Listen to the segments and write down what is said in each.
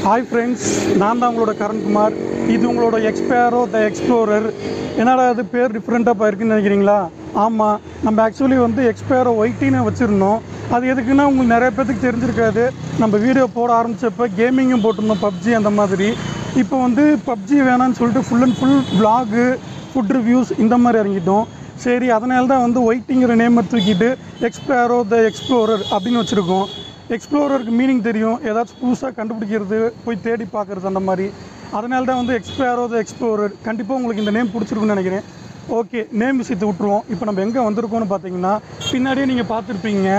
hi friends நான் தான் உங்களோட கரண்குமார் இது உங்களோட எக்ஸ்பேரோ த எக்ஸ்ப்ளோரர் என்னடா அது பேர் டிஃப்ரெண்ட்டாக போயிருக்குன்னு நினைக்கிறீங்களா ஆமாம் நம்ம ஆக்சுவலி வந்து எக்ஸ்பேரோ ஒயிட்டின்னு வச்சுருந்தோம் அது எதுக்குன்னா உங்களுக்கு நிறைய பேத்துக்கு தெரிஞ்சிருக்காது நம்ம வீடியோ போட ஆரம்பித்தப்போ கேமிங்கும் போட்டிருந்தோம் பப்ஜி அந்த மாதிரி இப்போ வந்து பப்ஜி வேணாம்னு சொல்லிட்டு full and full vlog food reviews இந்த மாதிரி இறங்கிட்டோம் சரி அதனால தான் வந்து ஒயிட்டிங்கிற நேமை தூக்கிட்டு எக்ஸ்பேரோ த எக்ஸ்ப்ளோரர் அப்படின்னு வச்சுருக்கோம் எக்ஸ்ப்ளோரருக்கு மீனிங் தெரியும் ஏதாச்சும் புதுசாக கண்டுபிடிக்கிறது போய் தேடி பார்க்குறது அந்த மாதிரி அதனால தான் வந்து எக்ஸ்பேரோ த எக்ஸ்ப்ளோரர் கண்டிப்பாக உங்களுக்கு இந்த நேம் பிடிச்சிருக்குன்னு நினைக்கிறேன் ஓகே நேம் விஷயத்தை விட்டுருவோம் இப்போ நம்ம எங்கே வந்திருக்கோம்னு பார்த்தீங்கன்னா பின்னாடியே நீங்கள் பார்த்துருப்பீங்க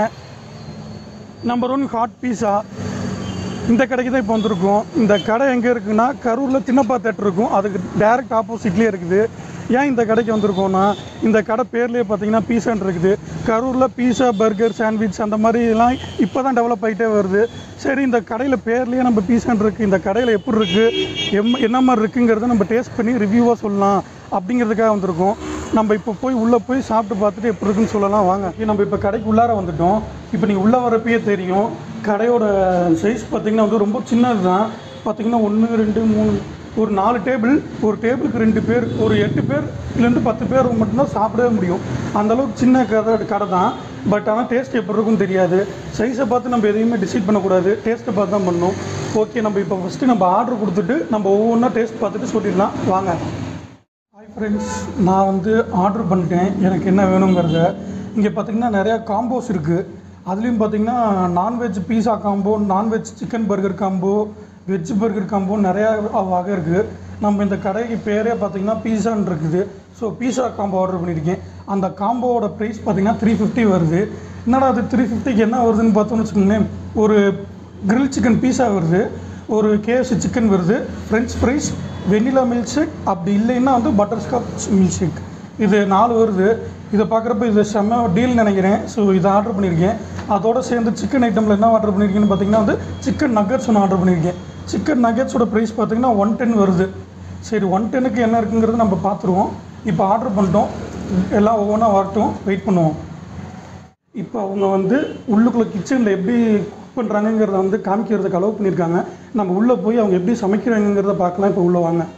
நம்பர் ஒன் ஹாட் பீஸா இந்த கடைக்கு தான் இப்போ வந்திருக்கோம் இந்த கடை எங்கே இருக்குன்னா கரூரில் தின்னப்பா தேட்டர் இருக்கும் அதுக்கு டேரக்ட் ஆப்போசிட்லேயே இருக்குது ஏன் இந்த கடைக்கு வந்திருக்கோம்னா இந்த கடை பேர்லேயே பார்த்தீங்கன்னா பீஸான் இருக்குது கரூரில் பீஸா பர்கர் சாண்ட்விச் அந்த மாதிரி எல்லாம் இப்போ தான் டெவலப் ஆகிட்டே வருது சரி இந்த கடையில் பேர்லேயே நம்ம பீஸான் இருக்குது இந்த கடையில் எப்படி இருக்குது எம் என்ன மாதிரி இருக்குங்கிறத நம்ம டேஸ்ட் பண்ணி ரிவ்யூவாக சொல்லலாம் அப்படிங்கிறதுக்காக வந்திருக்கோம் நம்ம இப்போ போய் உள்ளே போய் சாப்பிட்டு பார்த்துட்டு எப்படி இருக்குன்னு சொல்லலாம் வாங்க நம்ம இப்போ கடைக்கு உள்ளார வந்துட்டோம் இப்போ நீங்கள் உள்ளே வரப்பயே தெரியும் கடையோட சைஸ் பார்த்தீங்கன்னா வந்து ரொம்ப சின்னது தான் பார்த்தீங்கன்னா ஒன்று ரெண்டு மூணு ஒரு நாலு டேபிள் ஒரு டேபிளுக்கு ரெண்டு பேர் ஒரு எட்டு பேர் இல்லைருந்து பத்து பேர் மட்டும்தான் சாப்பிடவே முடியும் அந்த அளவுக்கு சின்ன கடை கடை தான் பட் ஆனால் டேஸ்ட் எப்படி இருக்குன்னு தெரியாது சைஸை பார்த்து நம்ம எதையுமே டிசைட் பண்ணக்கூடாது டேஸ்ட்டை பார்த்து தான் பண்ணணும் ஓகே நம்ம இப்போ ஃபஸ்ட்டு நம்ம ஆர்டர் கொடுத்துட்டு நம்ம ஒவ்வொன்றா டேஸ்ட் பார்த்துட்டு சொல்லிடலாம் வாங்க ஹாய் ஃப்ரெண்ட்ஸ் நான் வந்து ஆர்டர் பண்ணிட்டேன் எனக்கு என்ன வேணுங்கிறத இங்கே பார்த்தீங்கன்னா நிறையா காம்போஸ் இருக்குது அதுலேயும் பார்த்தீங்கன்னா non veg pizza combo non veg chicken burger combo veg burger combo நிறையா வகை இருக்குது நம்ம இந்த கடைக்கு பேரே பார்த்தீங்கன்னா பீஸான்னு இருக்குது ஸோ பீஸா காம்போ ஆர்டர் பண்ணியிருக்கேன் அந்த காம்போவோட ப்ரைஸ் பார்த்தீங்கன்னா த்ரீ ஃபிஃப்டி வருது என்னடா அது த்ரீ ஃபிஃப்டிக்கு என்ன வருதுன்னு பார்த்தோம்னு வச்சுக்கோங்களேன் ஒரு கிரில் சிக்கன் பீஸா வருது ஒரு கேஎஃப்சி சிக்கன் வருது French fries vanilla milkshake அப்படி இல்லைன்னா வந்து பட்டர் ஸ்காட்ச் மில்க் ஷேக் இது நாலு வருது இதை பார்க்குறப்ப இது செம்ம டீல் நினைக்கிறேன் ஸோ இதை ஆர்டர் பண்ணியிருக்கேன் அதோட சேர்ந்து சிக்கன் ஐட்டமில் என்ன ஆர்டர் பண்ணியிருக்கேன்னு பார்த்தீங்கன்னா வந்து சிக்கன் நக்கட்ஸ் ஒன்று ஆர்டர் பண்ணியிருக்கேன் சிக்கன் நக்கட்ஸோட ப்ரைஸ் பார்த்தீங்கன்னா ஒன் டென் வருது சரி ஒன் டென்னுக்கு என்ன இருக்குங்கிறது நம்ம பார்த்துருவோம் இப்போ ஆர்டர் பண்ணிட்டோம் எல்லாம் ஒவ்வொன்றா வரட்டும் வெயிட் பண்ணுவோம் இப்போ அவங்க வந்து உள்ளுக்குள்ளே கிச்சனில் எப்படி குக் பண்ணுறாங்கங்கிறத வந்து காமிக்கிறதுக்கு அலோவ் பண்ணியிருக்காங்க நம்ம உள்ளே போய் அவங்க எப்படி சமைக்கிறாங்கங்கிறத பார்க்கலாம் இப்போ உள்ளே வாங்க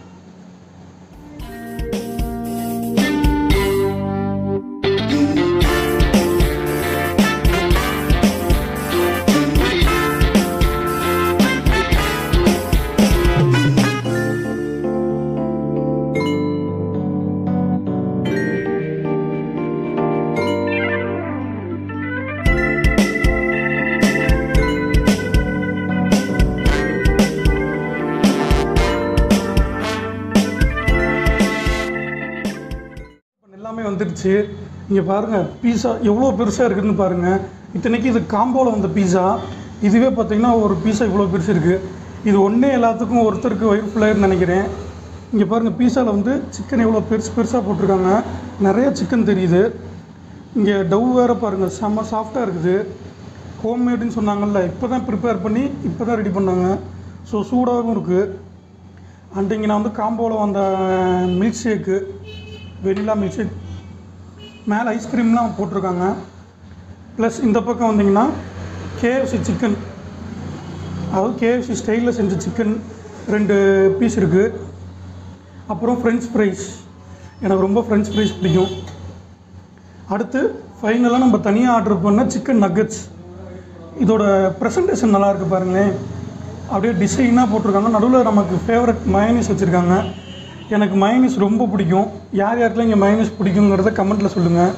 எல்லாமே வந்துடுச்சு இங்கே பாருங்கள் பீஸா எவ்வளோ பெருசாக இருக்குதுன்னு பாருங்கள் இத்தனைக்கு இது காம்போவில் வந்த பீஸா இதுவே பார்த்தீங்கன்னா ஒரு பீஸா இவ்வளோ பெருசு இருக்குது இது ஒன்றே எல்லாத்துக்கும் ஒருத்தருக்கு வயிறு ஃபுல்லாயிருன்னு நினைக்கிறேன் இங்கே பாருங்கள் பீஸாவில் வந்து சிக்கன் எவ்வளோ பெருசு பெருசாக போட்டிருக்காங்க நிறைய சிக்கன் தெரியுது இங்கே டவ் வேறு பாருங்கள் செம்ம சாஃப்டாக இருக்குது ஹோம்மேடுன்னு சொன்னாங்கல்ல இப்போ தான் ப்ரிப்பேர் பண்ணி இப்போ தான் ரெடி பண்ணாங்க ஸோ சூடாகவும் இருக்குது அண்ட் இங்கே நான் வந்து காம்போவில் வந்த milkshake vanilla milkshake மேலே ஐஸ்கிரீம்லாம் போட்டிருக்காங்க ப்ளஸ் இந்த பக்கம் வந்தீங்கன்னா கேஎஃப்சி சிக்கன் அதாவது கேஎஃப்சி ஸ்டைலில் செஞ்ச சிக்கன் ரெண்டு பீஸ் இருக்குது அப்புறம் ஃப்ரெஞ்ச் ஃப்ரைஸ் எனக்கு ரொம்ப ஃப்ரெஞ்ச் ஃப்ரைஸ் பிடிக்கும் அடுத்து ஃபைனலாக நம்ம தனியாக ஆர்டர் பண்ண சிக்கன் நக்கட்ஸ் இதோட ப்ரெசன்டேஷன் நல்லா இருக்கு பாருங்களேன் அப்படியே டிசைனாக போட்டிருக்காங்க நடுவில் நமக்கு ஃபேவரட் மயனிஸ் வச்சுருக்காங்க எனக்கு மயனிஸ் ரொம்ப பிடிக்கும் யார் யாருக்கெல்லாம் இங்கே மயனிஸ் பிடிக்குங்கிறத கமெண்ட்டில் சொல்லுங்கள்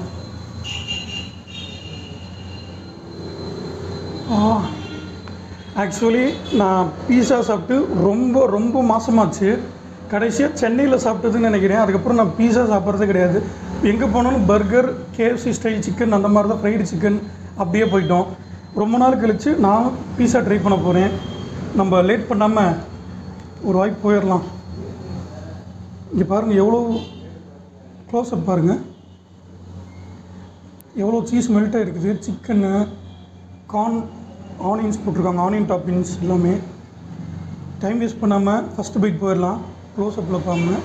ஆக்சுவலி நான் பீஸா சாப்பிட்டு ரொம்ப ரொம்ப மாசமாச்சு கடைசியாக சென்னையில் சாப்பிட்டதுன்னு நினைக்கிறேன் அதுக்கப்புறம் நான் பீஸா சாப்பிட்றது கிடையாது எங்கே போனாலும் பர்கர் கேஎஃப்சி ஸ்டைல் சிக்கன் அந்த மாதிரி தான் ஃப்ரைடு சிக்கன் அப்படியே போயிட்டோம் ரொம்ப நாள் கழித்து நான் பீஸா ட்ரை பண்ண போகிறேன் நம்ம லேட் பண்ணாமல் ஒரு வாய்ப்பு போயிடலாம் இங்கே பாருங்கள் எவ்வளோ க்ளோஸ்அப் பாருங்கள் எவ்வளோ சீஸ் மெல்ட்டாக இருக்குது சிக்கனு கார்ன் ஆனியன்ஸ் போட்டிருக்காங்க ஆனியன் டாப்பிங்ஸ் எல்லாமே டைம் வேஸ்ட் பண்ணாமல் ஃபஸ்ட்டு பைட் போயிடலாம் க்ளோஸ்அப்பில் பாருங்க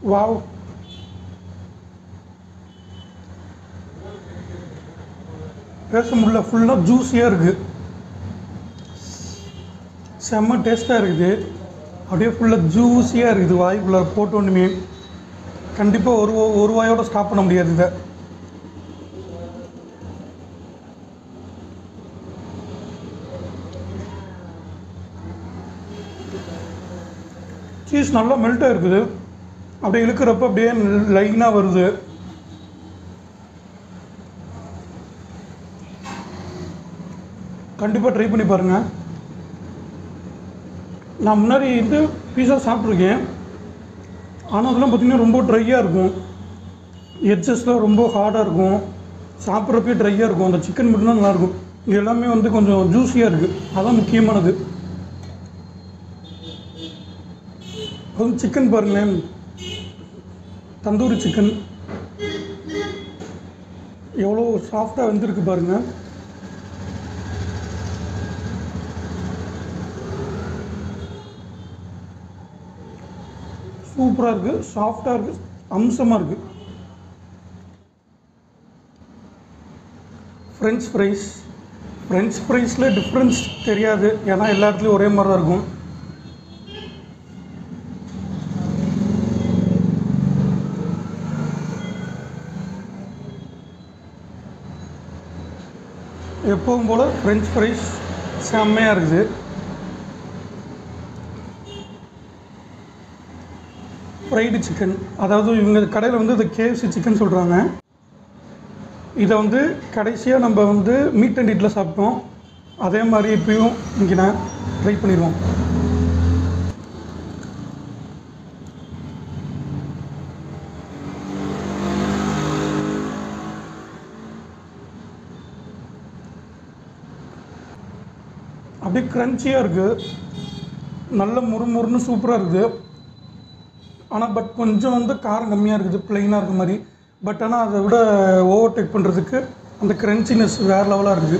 வாவ் பேச முடியல ஃபுல்லாக ஜூஸியாக இருக்குது செம்ம டேஸ்ட்டாக இருக்குது அப்படியே ஃபுல்லாக ஜூஸியாக இருக்குது வாய்க்குள்ளே போட்டு ஒன்றுமே கண்டிப்பாக ஒரு ஒரு வாயோட ஸ்டாப் பண்ண முடியாது இதை சீஸ் நல்லா மெல்ட்டாக இருக்குது அப்படியே இழுக்கிறப்ப அப்படியே லைனாக வருது கண்டிப்பாக ட்ரை பண்ணி பாருங்கள் நான் முன்னாடி வந்து பீஸா சாப்பிட்ருக்கேன் ஆனால் அதெல்லாம் பார்த்திங்கன்னா ரொம்ப ட்ரையாக இருக்கும் எட்ஜஸ்லாம் ரொம்ப ஹார்டாக இருக்கும் சாப்பிட்றப்பே ட்ரையாக இருக்கும் அந்த சிக்கன் மட்டும்தான் நல்லாயிருக்கும் இது எல்லாமே வந்து கொஞ்சம் ஜூஸியாக இருக்குது அதான் முக்கியமானது அதுவும் சிக்கன் பாருங்களேன் தந்தூரி சிக்கன் எவ்வளோ சாஃப்டாக வெந்திருக்கு பாருங்கள் சூப்பராக இருக்குது சாஃப்டாக இருக்குது அம்சமாக இருக்குது ஃப்ரெஞ்ச் ஃப்ரைஸ் ஃப்ரெஞ்ச் ஃப்ரைஸில் டிஃப்ரென்ஸ் தெரியாது ஏன்னா எல்லா இடத்துலையும் ஒரே மாதிரி தான் இருக்கும் எப்பவும் போல் ஃப்ரெஞ்ச் ஃப்ரைஸ் செம்மையாக இருக்குது ஃப்ரைடு சிக்கன் அதாவது இவங்க கடையில் வந்து இது கேஎஃப்சி சிக்கன் சொல்கிறாங்க இதை வந்து கடைசியாக நம்ம வந்து மீட் அண்ட் இட்டில் சாப்பிட்டோம் அதே மாதிரி இப்பயும் இங்கே நான் ட்ரை பண்ணிடுவோம் அப்படியே க்ரன்ச்சியாக இருக்குது நல்ல முறுமுறுன்னு சூப்பராக இருக்குது ஆனால் பட் கொஞ்சம் வந்து காரம் கம்மியாக இருக்குது ப்ளைனாக இருக்க மாதிரி பட் ஆனால் அதை விட ஓவர்டேக் பண்ணுறதுக்கு அந்த க்ரன்ச்சினஸ் வேறு லெவலாக இருக்குது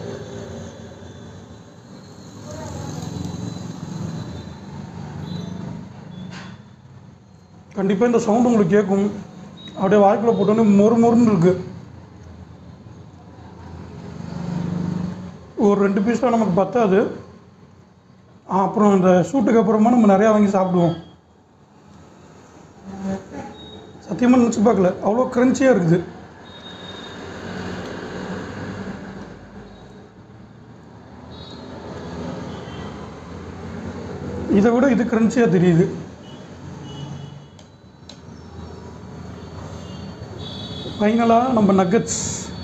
கண்டிப்பாக இந்த சவுண்ட் உங்களுக்கு கேட்கும் அப்படியே வாய்க்குள்ள போட்டோன்னே மொறு மொறுன்னு இருக்குது ஒரு ரெண்டு பீஸ் தான் நமக்கு பத்தாது ஆ, அப்புறம் இந்த ஷூட்டுக்கு அப்புறமா நம்ம நிறையா வாங்கி சாப்பிடுவோம் சத்தியமாக நினச்சி பார்க்கல அவ்வளோ க்ரன்ச்சியாக இருக்குது இதை விட இது க்ரன்ச்சியாக தெரியுது ஃபைனலாக நம்ம நக்கட்ஸ்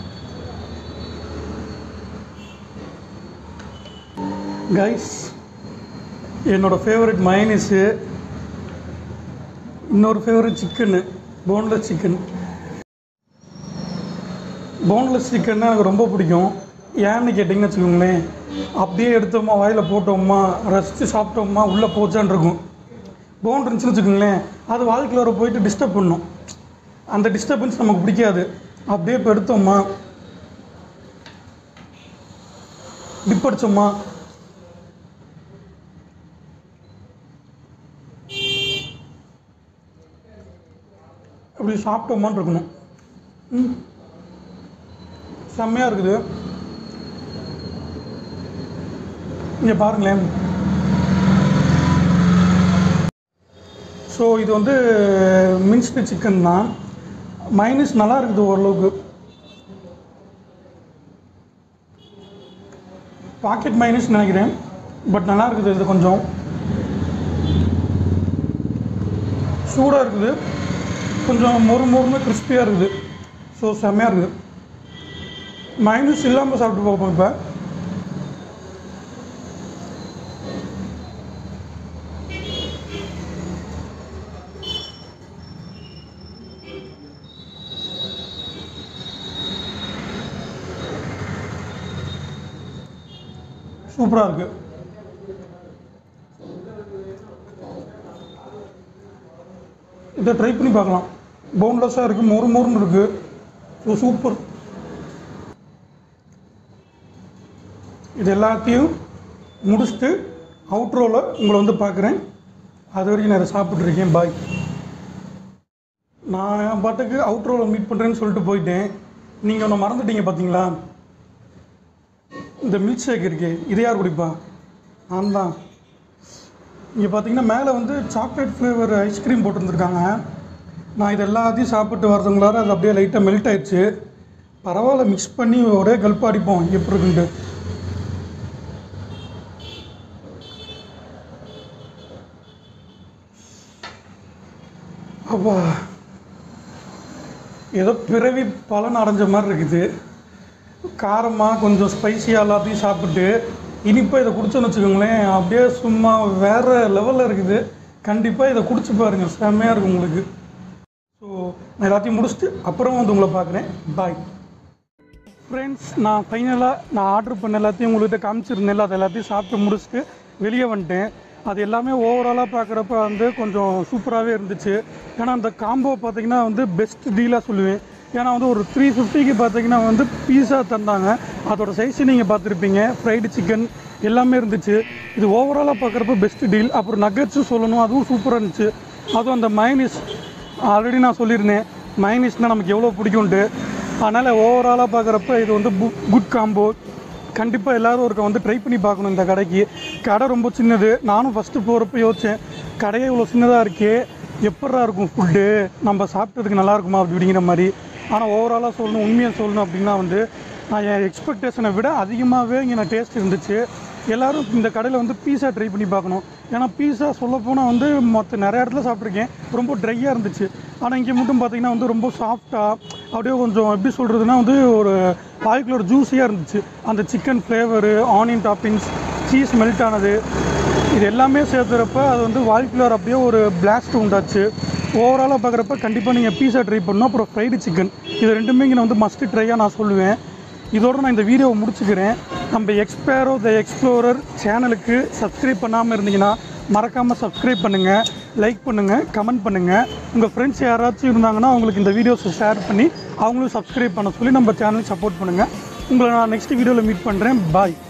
கைஸ் என்னோடய ஃபேவரட் மயனிஸு இன்னொரு favourite chicken boneless chicken boneless சிக்கன்னா எனக்கு ரொம்ப பிடிக்கும் ஏன்னு கேட்டிங்கன்னு வச்சுக்கோங்களேன் அப்படியே எடுத்தோமா வாயில் போட்டோமா ரசித்து சாப்பிட்டோமா உள்ளே போச்சான் இருக்கும் போன் இருந்துச்சுன்னு வச்சுக்கோங்களேன் அது வாழ்க்கையில் போயிட்டு டிஸ்டர்ப் பண்ணும் அந்த டிஸ்டர்பன்ஸ் நமக்கு பிடிக்காது அப்படியே இப்போ எடுத்தோமா டிப் அடிச்சோமா அப்படி சாப்பிட்டோமான்னு இருக்கணும் ம் செம்மையாக இருக்குது இங்கே பாருங்களேன் ஸோ இது வந்து மின்ஸ்டு சிக்கன் தான் மைனஸ் நல்லா இருக்குது ஓரளவுக்கு பாக்கெட் மைனஸ் நினைக்கிறேன் பட் நல்லா இருக்குது இது கொஞ்சம் சூடாக இருக்குது கொஞ்சம் மொறு மொறுன்னு கிறிஸ்பியாக இருக்குது ஸோ செம்மையாக இருக்குது மைனஸ் இல்லாமல் சாப்பிட்டு பார்ப்போம் இப்போ சூப்பராக இருக்குது இதை ட்ரை பண்ணி பார்க்கலாம் போன்லெஸ்ஸாக இருக்குது மொறு மொறுன்னு இருக்குது ஸோ சூப்பர் இது எல்லாத்தையும் முடிச்சுட்டு அவுட்ரோவில் உங்களை வந்து பார்க்குறேன் அது வரைக்கும் நான் இதை சாப்பிட்ருக்கேன் பாய் நான் என் பாட்டுக்கு அவுட்ரோவில் மீட் பண்ணுறேன்னு சொல்லிட்டு போயிட்டேன் நீங்கள் ஒன்று மறந்துட்டீங்க பார்த்தீங்களா இந்த மில்க் ஷேக் இருக்கே இது யார் குடிப்பா நான் தான் இங்கே பார்த்தீங்கன்னா மேலே வந்து சாக்லேட் ஃப்ளேவர் ஐஸ்கிரீம் போட்டிருந்துருக்காங்க நான் இது எல்லாத்தையும் சாப்பிட்டு வரதுங்களார அது அப்படியே லைட்டாக மெல்ட் ஆயிடுச்சு பரவாயில்ல மிக்ஸ் பண்ணி ஒரே கல்ப்பு அடிப்போம் எப்படி இருக்குன்ட்டு அப்பா ஏதோ பிறவி பலன் அடைஞ்ச மாதிரி இருக்குது காரமாக கொஞ்சம் ஸ்பைசியாக எல்லாத்தையும் சாப்பிட்டு இனிப்பாக இதை குடிச்சோன்னு வச்சுக்கோங்களேன் அப்படியே சும்மா வேறு லெவலில் இருக்குது கண்டிப்பாக இதை குடிச்சு பாருங்கள் செம்மையாக இருக்கும் உங்களுக்கு ஸோ நான் எல்லாத்தையும் முடிச்சுட்டு அப்புறம் வந்து உங்களை பார்க்குறேன் பாய் ஃப்ரெண்ட்ஸ் நான் ஃபைனலாக நான் ஆர்டர் பண்ண எல்லாத்தையும் உங்கள்கிட்ட காமிச்சிருந்தேன் அது எல்லாத்தையும் சாப்பிட்டு முடிச்சுட்டு வெளியே வந்துட்டேன் அது எல்லாமே ஓவராலாக பார்க்குறப்ப வந்து கொஞ்சம் சூப்பராகவே இருந்துச்சு ஏன்னா அந்த காம்போ பார்த்தீங்கன்னா வந்து பெஸ்ட் டீலாக சொல்லுவேன் ஏன்னா வந்து ஒரு த்ரீ ஃபிஃப்டிக்கு பார்த்தீங்கன்னா வந்து பீஸா தந்தாங்க அதோட சைஸ் நீங்கள் பார்த்துருப்பீங்க ஃப்ரைடு சிக்கன் எல்லாமே இருந்துச்சு இது ஓவராலாக பார்க்குறப்ப பெஸ்ட் டீல் அப்புறம் நக்கட்ஸும் சொல்லணும் அதுவும் சூப்பராக இருந்துச்சு அதுவும் அந்த மைனிஸ் ஆல்ரெடி நான் சொல்லியிருந்தேன் மைனிஸ்னால் நமக்கு எவ்வளோ பிடிக்கும்ட்டு அதனால் ஓவராலாக பார்க்குறப்ப இது வந்து குட் காம்போ கண்டிப்பாக எல்லோரும் ஒருக்க வந்து ட்ரை பண்ணி பார்க்கணும் இந்த கடைக்கு கடை ரொம்ப சின்னது நானும் ஃபஸ்ட்டு போகிறப்ப யோசித்தேன் கடையே இவ்வளோ சின்னதாக இருக்கே எப்படா இருக்கும் ஃபுட்டு நம்ம சாப்பிட்டதுக்கு நல்லா இருக்குமா அப்படி அப்படிங்கிற மாதிரி ஆனால் ஓவராலாக சொல்லணும் உண்மையாக சொல்லணும் அப்படின்னா வந்து நான் என் எக்ஸ்பெக்டேஷனை விட அதிகமாகவே இங்கே நான் டேஸ்ட் இருந்துச்சு எல்லாரும் இந்த கடையில் வந்து பீஸா ட்ரை பண்ணி பார்க்கணும் ஏன்னா பீஸா சொல்லப்போனால் வந்து மற்ற நிறைய இடத்துல சாப்பிட்ருக்கேன் ரொம்ப ட்ரையாக இருந்துச்சு ஆனால் இங்கே மட்டும் பார்த்தீங்கன்னா வந்து ரொம்ப சாஃப்டாக அப்படியே கொஞ்சம் எப்படி சொல்கிறதுனா வந்து ஒரு வாய்க்குள்ள ஒரு ஜூஸியாக இருந்துச்சு அந்த chicken flavour onion toppings cheese melt ஆனது இது எல்லாமே சேர்த்துறப்ப அது வந்து வாய்க்குள்ளார் அப்படியே ஒரு பிளாஸ்ட் உண்டாச்சு ஓவராலாக பார்க்குறப்ப கண்டிப்பாக நீங்கள் பீஸா ட்ரை பண்ணணும் அப்புறம் ஃப்ரைடு சிக்கன் இது ரெண்டுமே இங்கே நான் வந்து மஸ்ட்டு ட்ரையாக நான் சொல்லுவேன் இதோட நான் இந்த வீடியோவை முடிச்சுக்கிறேன் நம்ம எக்ஸ்பேரோ த எக்ஸ்ப்ளோரர் சேனலுக்கு சப்ஸ்கிரைப் பண்ணாமல் இருந்தீங்கன்னா மறக்காமல் சப்ஸ்கிரைப் பண்ணுங்கள் லைக் பண்ணுங்கள் கமெண்ட் பண்ணுங்கள் உங்கள் ஃப்ரெண்ட்ஸ் யாராச்சும் இருந்தாங்கன்னா அவங்களுக்கு இந்த வீடியோஸை ஷேர் பண்ணி அவங்களும் சப்ஸ்கிரைப் பண்ண சொல்லி நம்ம சேனலுக்கு சப்போர்ட் பண்ணுங்கள் உங்களை நான் நெக்ஸ்ட் வீடியோவில் மீட் பண்ணுறேன் பாய்